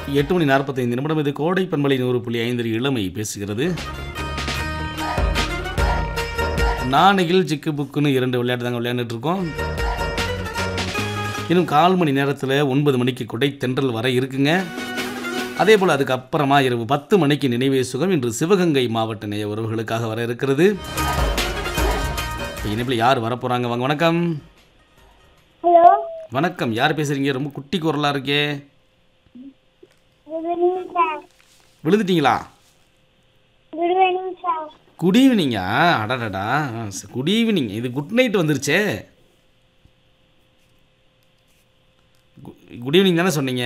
எட்டு மணி நாற்பத்தைந்து நிமிடம் இது கோடை பண்பலை நூறு புள்ளி ஐந்து இளமை பேசுகிறது நாணையில் ஜிக்கு புக்குன்னு இரண்டு விளையாட்டு தாங்க விளையாண்டுட்டு இருக்கோம் இன்னும் கால் மணி நேரத்தில் ஒன்பது மணிக்கு குடை தென்றல் வர இருக்குங்க அதே போல் அதுக்கப்புறமா இரவு பத்து மணிக்கு நினைவே சுகம் இன்று சிவகங்கை மாவட்ட நேய உறவுகளுக்காக வர இருக்கிறது இப்போ இனிப்பில் யார் வரப்போகிறாங்க வாங்க வணக்கம் ஹலோ வணக்கம் யார் பேசுகிறீங்க ரொம்ப குட்டி குரலாக இருக்கே குட் ஈவினிங் சார் விழுந்துட்டீங்களா குட் ஈவினிங் சார் குட் ஈவினிங்கா அடடடா குட் ஈவினிங் இது குட் நைட் வந்துருச்சே குட் ஈவினிங் தானே சொன்னீங்க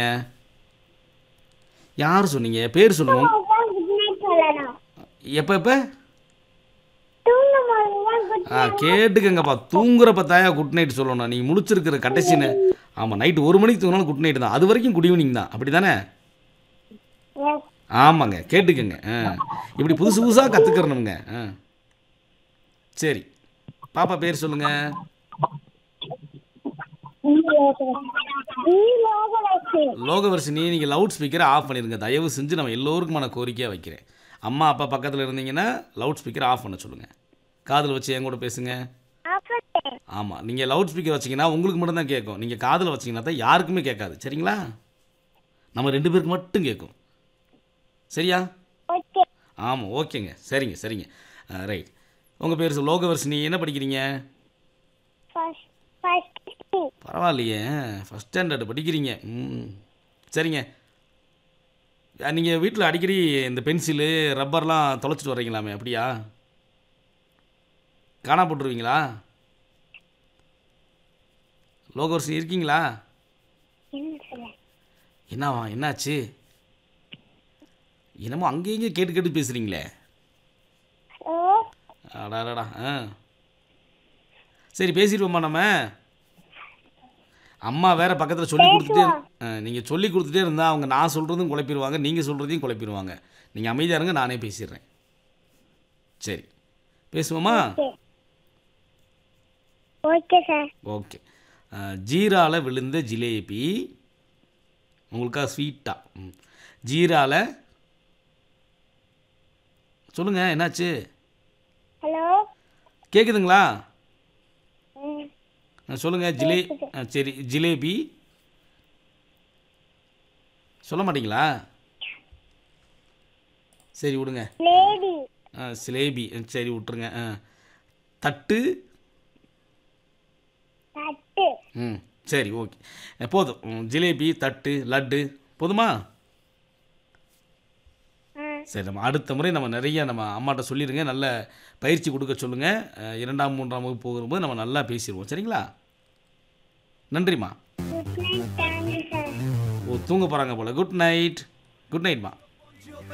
யார் சொன்னீங்க பேர் சொல்லுவோம் குட் நைட் சொல்லணும் எப்போ எப்போ தூங்கும் போது தான் குட் ஆ கேட்டுக்கங்கப்பா தூங்குறப்ப தாயா குட் நைட் சொல்லணும் நீங்கள் முடிச்சிருக்கிற கடைசின்னு ஆமாம் நைட்டு ஒரு மணிக்கு தூங்கினாலும் குட் நைட் தான் அது வரைக்கும் குட் ஈவினிங் தான் அப்படி தானே எஸ் ஆமாங்க கேட்டுக்கங்க ஆ இப்படி புதுசு புதுசாக கற்றுக்கிறணுங்க ஆ சரி பாப்பா பேர் சொல்லுங்கள் லோகவர்ஷினி நீங்கள் லவுட் ஸ்பீக்கரை ஆஃப் பண்ணிடுங்க தயவு செஞ்சு நம்ம எல்லோருக்குமான கோரிக்கையாக வைக்கிறேன் அம்மா அப்பா பக்கத்தில் இருந்தீங்கன்னா லவுட் ஸ்பீக்கரை ஆஃப் பண்ண சொல்லுங்கள் காதில் வச்சு என் கூட பேசுங்க ஆமாம் நீங்கள் லவுட் ஸ்பீக்கர் வச்சிங்கன்னா உங்களுக்கு மட்டும்தான் கேட்கும் நீங்கள் காதில் வச்சிங்கன்னா தான் யாருக்குமே கேட்காது சரிங்களா நம்ம ரெண்டு பேருக்கு மட்டும் கேட்கும் சரியா ஓகே ஆமாம் ஓகேங்க சரிங்க சரிங்க ரைட் உங்கள் பேர் சொல் லோகவர்ஷினி என்ன படிக்கிறீங்க ஃபர்ஸ்ட் ஃபர்ஸ்ட் பரவாயில்லையே ஃபஸ்ட் ஸ்டாண்டர்ட் படிக்கிறீங்க ம் சரிங்க நீங்கள் வீட்டில் அடிக்கடி இந்த பென்சிலு ரப்பர்லாம் தொலைச்சிட்டு வர்றீங்களாமே அப்படியா காணா போட்டுருவீங்களா லோகவர்ஷினி இருக்கீங்களா என்ன சொல்ல என்னவா என்னாச்சு என்னமோ அங்கேயும் இங்கேயும் கேட்டு கேட்டு பேசுகிறீங்களே ஹலோ அடாடா ஆ சரி பேசிடுவோம்மா நம்ம அம்மா வேற பக்கத்தில் சொல்லி கொடுத்துட்டே நீங்கள் சொல்லி கொடுத்துட்டே இருந்தால் அவங்க நான் சொல்கிறதும் குழப்பிடுவாங்க நீங்கள் சொல்கிறதையும் குழப்பிடுவாங்க நீங்கள் அமைதியாக இருங்க நானே பேசிடுறேன் சரி பேசுவோமா ஓகே சார் ஓகே ஜீரால விழுந்த ஜிலேபி உங்களுக்கா ஸ்வீட்டா ம் ஜீரால சொல்லுங்கள் என்னாச்சு ஹலோ கேட்குதுங்களா ம் ஆ, சொல்லுங்க ஜிலே ஆ, சரி ஜிலேபி சொல்ல மாட்டீங்களா சரி விடுங்க லேடி ஆ, சிலேபி ஆ, சரி விட்டுருங்க ஆ தட்டு தட்டு ம் சரி ஓகே ஆ, போதும் ம், ஜிலேபி தட்டு லட்டு போதுமா ஆ சரி நம்ம அடுத்த முறை நம்ம நிறைய நம்ம அம்மாட்ட சொல்லிடுங்க நல்ல பயிற்சி கொடுக்க சொல்லுங்கள் இரண்டாம் மூன்றாம் வகுப்பு போகும்போது நம்ம நல்லா பேசிடுவோம் சரிங்களா நன்றிம்மா குட் நைட் தேங்க்யூ சார் ஓ தூங்க போகிறாங்க போல் குட் நைட் குட் நைட்மா